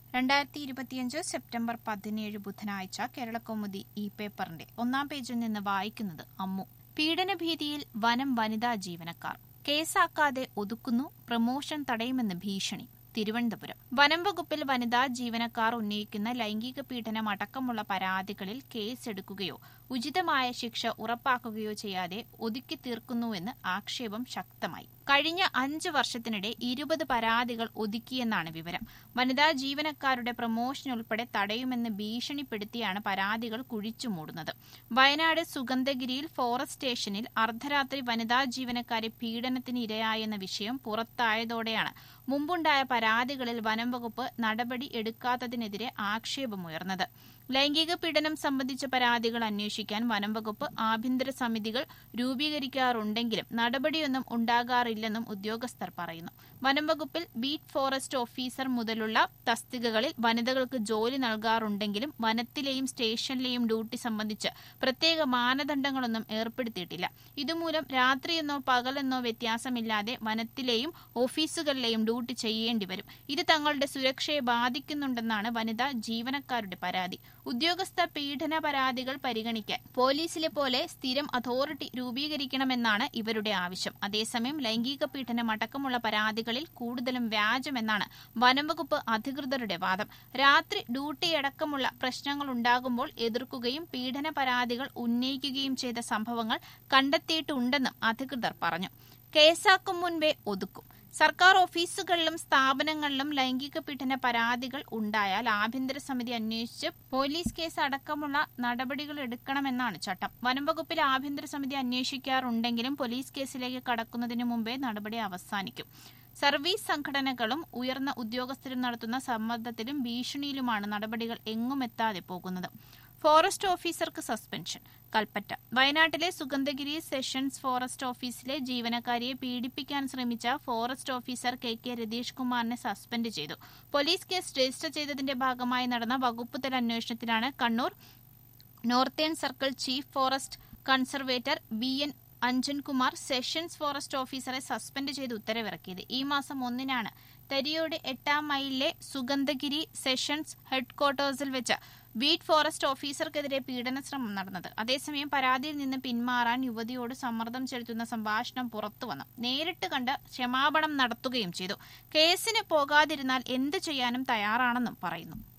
രണ്ടായിരത്തി ഇരുപത്തിയഞ്ച് സെപ്റ്റംബർ പതിനേഴ് ബുധനാഴ്ച കേരളകൗമുദി ഈ പേപ്പറിന്റെ ഒന്നാം പേജിൽ നിന്ന് വായിക്കുന്നത് അമ്മു പീഡനഭീതിയിൽ വനം വനിതാ ജീവനക്കാർ കേസാക്കാതെ ഒതുക്കുന്നു പ്രമോഷൻ തടയുമെന്ന് ഭീഷണി തിരുവനന്തപുരം വനം വകുപ്പിൽ വനിതാ ജീവനക്കാർ ഉന്നയിക്കുന്ന ലൈംഗിക പീഡനം അടക്കമുള്ള പരാതികളിൽ കേസെടുക്കുകയോ ഉചിതമായ ശിക്ഷ ഉറപ്പാക്കുകയോ ചെയ്യാതെ ഒതുക്കി തീർക്കുന്നുവെന്ന് ആക്ഷേപം ശക്തമായി കഴിഞ്ഞ അഞ്ച് വർഷത്തിനിടെ ഇരുപത് പരാതികൾ ഒതുക്കിയെന്നാണ് വിവരം വനിതാ ജീവനക്കാരുടെ പ്രമോഷൻ ഉൾപ്പെടെ തടയുമെന്ന് ഭീഷണിപ്പെടുത്തിയാണ് പരാതികൾ കുഴിച്ചുമൂടുന്നത് വയനാട് സുഗന്ധഗിരിയിൽ ഫോറസ്റ്റ് സ്റ്റേഷനിൽ അർദ്ധരാത്രി വനിതാ ജീവനക്കാരെ പീഡനത്തിന് ഇരയായെന്ന വിഷയം പുറത്തായതോടെയാണ് മുമ്പുണ്ടായ പരാതികളിൽ വനം വകുപ്പ് നടപടി എടുക്കാത്തതിനെതിരെ ആക്ഷേപമുയർന്നത് ലൈംഗിക പീഡനം സംബന്ധിച്ച പരാതികൾ അന്വേഷിക്കാൻ വനം വകുപ്പ് ആഭ്യന്തര സമിതികൾ രൂപീകരിക്കാറുണ്ടെങ്കിലും നടപടിയൊന്നും ഉണ്ടാകാറില്ലെന്നും ഉദ്യോഗസ്ഥർ പറയുന്നു വനം വകുപ്പിൽ ബീറ്റ് ഫോറസ്റ്റ് ഓഫീസർ മുതലുള്ള തസ്തികകളിൽ വനിതകൾക്ക് ജോലി നൽകാറുണ്ടെങ്കിലും വനത്തിലെയും സ്റ്റേഷനിലെയും ഡ്യൂട്ടി സംബന്ധിച്ച് പ്രത്യേക മാനദണ്ഡങ്ങളൊന്നും ഏർപ്പെടുത്തിയിട്ടില്ല ഇതുമൂലം രാത്രിയെന്നോ പകലെന്നോ വ്യത്യാസമില്ലാതെ വനത്തിലെയും ഓഫീസുകളിലെയും ഡ്യൂട്ടി ചെയ്യേണ്ടി വരും ഇത് തങ്ങളുടെ സുരക്ഷയെ ബാധിക്കുന്നുണ്ടെന്നാണ് വനിതാ ജീവനക്കാരുടെ പരാതി ഉദ്യോഗസ്ഥ പീഡന പരാതികൾ പരിഗണിക്കാൻ പോലീസിലെ പോലെ സ്ഥിരം അതോറിറ്റി രൂപീകരിക്കണമെന്നാണ് ഇവരുടെ ആവശ്യം അതേസമയം ലൈംഗിക പീഡനം അടക്കമുള്ള പരാതികളിൽ കൂടുതലും വ്യാജമെന്നാണ് വനംവകുപ്പ് അധികൃതരുടെ വാദം രാത്രി ഡ്യൂട്ടിയടക്കമുള്ള പ്രശ്നങ്ങൾ ഉണ്ടാകുമ്പോൾ എതിർക്കുകയും പീഡന പരാതികൾ ഉന്നയിക്കുകയും ചെയ്ത സംഭവങ്ങൾ കണ്ടെത്തിയിട്ടുണ്ടെന്നും അധികൃതർ പറഞ്ഞു കേസാക്കും മുൻപേ ഒതുക്കും സർക്കാർ ഓഫീസുകളിലും സ്ഥാപനങ്ങളിലും ലൈംഗിക പീഡന പരാതികൾ ഉണ്ടായാൽ ആഭ്യന്തര സമിതി അന്വേഷിച്ച് പോലീസ് കേസ് അടക്കമുള്ള നടപടികൾ എടുക്കണമെന്നാണ് ചട്ടം വനംവകുപ്പിൽ ആഭ്യന്തര സമിതി അന്വേഷിക്കാറുണ്ടെങ്കിലും പോലീസ് കേസിലേക്ക് കടക്കുന്നതിന് മുമ്പേ നടപടി അവസാനിക്കും സർവീസ് സംഘടനകളും ഉയർന്ന ഉദ്യോഗസ്ഥരും നടത്തുന്ന സമ്മർദ്ദത്തിലും ഭീഷണിയിലുമാണ് നടപടികൾ എങ്ങുമെത്താതെ പോകുന്നത് ഫോറസ്റ്റ് ഓഫീസർക്ക് സസ്പെൻഷൻ കൽപ്പറ്റ വയനാട്ടിലെ സുഗന്ധഗിരി സെഷൻസ് ഫോറസ്റ്റ് ഓഫീസിലെ ജീവനക്കാരിയെ പീഡിപ്പിക്കാൻ ശ്രമിച്ച forest officer K K Ratheesh കുമാറിനെ സസ്പെൻഡ് ചെയ്തു പോലീസ് കേസ് രജിസ്റ്റർ ചെയ്തതിന്റെ ഭാഗമായി നടന്ന വകുപ്പ് തല അന്വേഷണത്തിലാണ് Kannur northern circle chief forest conservator B N Anjankumar sessions forest ഓഫീസറെ സസ്പെൻഡ് ചെയ്ത് ഉത്തരവിറക്കിയത് ഈ മാസം ഒന്നിനാണ് തരിയോട് എട്ടാം മൈലിലെ സുഗന്ധഗിരി സെഷൻസ് ഹെഡ്ക്വാർട്ടേഴ്സിൽ വെച്ച് ബീറ്റ് ഫോറസ്റ്റ് ഓഫീസർക്കെതിരെ പീഡന ശ്രമം നടന്നത് അതേസമയം പരാതിയിൽ നിന്ന് പിന്മാറാൻ യുവതിയോട് സമ്മർദ്ദം ചെലുത്തുന്ന സംഭാഷണം പുറത്തുവന്നു നേരിട്ട് കണ്ട് ക്ഷമാപണം നടത്തുകയും ചെയ്തു കേസിന് പോകാതിരുന്നാൽ എന്ത് ചെയ്യാനും തയ്യാറാണെന്നും പറയുന്നു